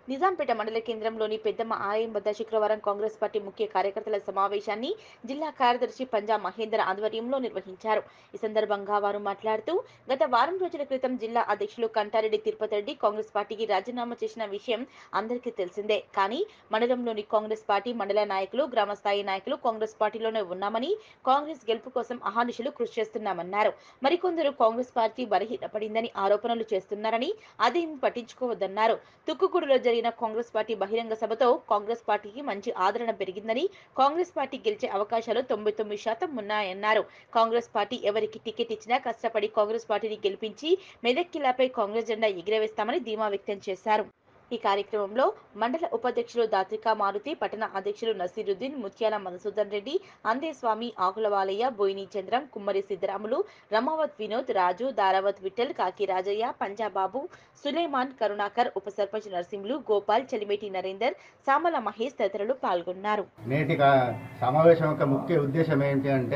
నిజాంపేట మండల కేంద్రంలోని పెద్దమ్మ ఆలయం వద్ద శుక్రవారం కాంగ్రెస్ పార్టీ ముఖ్య కార్యకర్తల సమావేశాన్ని జిల్లా కార్యదర్శి పంజా మహేందర్ ఆధ్వర్యంలో నిర్వహించారు ఈ సందర్భంగా వారు మాట్లాడుతూ గత వారం రోజుల క్రితం జిల్లా అధ్యక్షులు కంటారెడ్డి తిరుపతి రెడ్డి కాంగ్రెస్ పార్టీకి రాజీనామా చేసిన విషయం అందరికీ తెలిసిందే కానీ మండలంలోని కాంగ్రెస్ పార్టీ మండల నాయకులు గ్రామ స్థాయి నాయకులు కాంగ్రెస్ పార్టీలోనే ఉన్నామని కాంగ్రెస్ గెలుపు కోసం అహానిశలు కృషి చేస్తున్నామన్నారు మరికొందరు కాంగ్రెస్ పార్టీ బలహీనపడిందని ఆరోపణలు చేస్తున్నారని అదేం పట్టించుకోవద్దన్నారు తుక్కుగూడలో జరిగిన కాంగ్రెస్ పార్టీ బహిరంగ సభతో కాంగ్రెస్ పార్టీకి మంచి ఆదరణ పెరిగిందని కాంగ్రెస్ పార్టీ గెలిచే అవకాశాలు తొంభై తొమ్మిది శాతం ఉన్నాయన్నారు కాంగ్రెస్ పార్టీ ఎవరికి టికెట్ ఇచ్చినా కష్టపడి కాంగ్రెస్ పార్టీని గెలిపించి మెదక్ కిల్లాపై కాంగ్రెస్ జెండా ఎగిరవేస్తామని ధీమా వ్యక్తం చేశారు ఈ కార్యక్రమంలో మండల ఉపాధ్యక్షులు దాత్రికా మారుతి పట్టణ అధ్యక్షులు నసీరుద్దీన్ ముత్యాల మధుసూదన్ రెడ్డి అందేస్వామి ఆకులవాలయ్య బోయిని చంద్రం కుమ్మరి సిద్ధరాములు రమావత్ వినోద్ రాజు దారావత్ విఠల్ కాకి రాజయ్య పంజాబాబు సులేమాన్ కరుణాకర్ ఉప సర్పంచ్ నరసింహులు గోపాల్ చలిమేటి నరేందర్ సామల మహేష్ తదితరులు పాల్గొన్నారు నేటి కా- సమావేశం యొక్క ముఖ్య ఉద్దేశం ఏంటి అంటే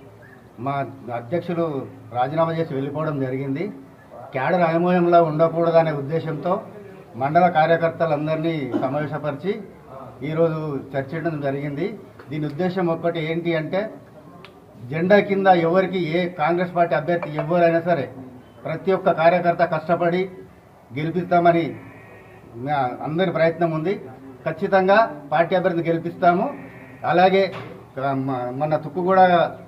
మా అధ్యక్షులు రాజీనామా చేసి వెళ్ళిపోవడం జరిగింది క్యాడర్ అయోమయంలో ఉండకూడదనే ఉద్దేశంతో మండల కార్యకర్తలందరినీ సమావేశపరిచి ఈరోజు చర్చించడం జరిగింది దీని ఉద్దేశం ఒక్కటి ఏంటి అంటే జెండా కింద ఎవరికి ఏ కాంగ్రెస్ పార్టీ అభ్యర్థి ఎవరైనా సరే ప్రతి ఒక్క కార్యకర్త కష్టపడి గెలిపిస్తామని మా అందరి ప్రయత్నం ఉంది ఖచ్చితంగా పార్టీ అభ్యర్థిని గెలిపిస్తాము అలాగే ఆ, మ- మన తుక్కుగూడ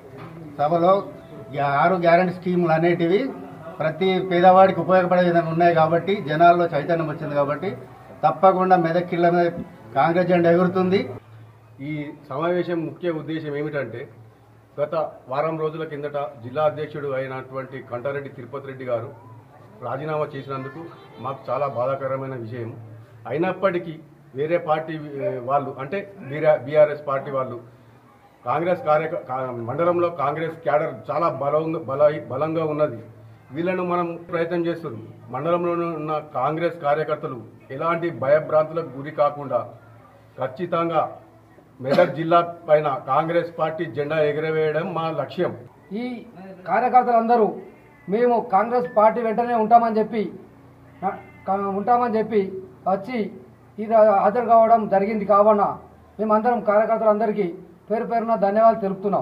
సభలో గ్యా- ఆరు గ్యారంటీ స్కీములు అనేటివి ప్రతి పేదవాడికి ఉపయోగపడే విధంగా ఉన్నాయి కాబట్టి జనాల్లో చైతన్యం వచ్చింది కాబట్టి తప్పకుండా మెదక్ కిల్ల మీద కాంగ్రెస్ జెండా ఎగురుతుంది ఈ సమావేశం ముఖ్య ఉద్దేశం ఏమిటంటే గత వారం రోజుల కిందట జిల్లా అధ్యక్షుడు అయినటువంటి కంటారెడ్డి తిరుపతి రెడ్డి గారు రాజీనామా చేసినందుకు మాకు చాలా బాధాకరమైన విషయం అయినప్పటికీ వేరే పార్టీ ఏ, వాళ్ళు అంటే బీఆర్ఎస్ పార్టీ వాళ్ళు కాంగ్రెస్ కార్య కా- మండలంలో కాంగ్రెస్ క్యాడర్ చాలా బలంగా బల బలంగా ఉన్నది వీళ్ళను మనం ప్రయత్నం చేస్తున్నాం మండలంలో ఉన్న కాంగ్రెస్ కార్యకర్తలు ఎలాంటి భయభ్రాంతులకు గురి కాకుండా ఖచ్చితంగా మెదక్ జిల్లా పైన కాంగ్రెస్ పార్టీ జెండా ఎగరవేయడం మా లక్ష్యం ఈ కార్యకర్తలందరూ మేము కాంగ్రెస్ పార్టీ వెంటనే ఉంటామని చెప్పి న- కా- ఉంటామని చెప్పి వచ్చి ఇది హాజరు కావడం జరిగింది కావున మేమందరం కార్యకర్తలందరికీ పేరు పేరున ధన్యవాదాలు తెలుపుతున్నాం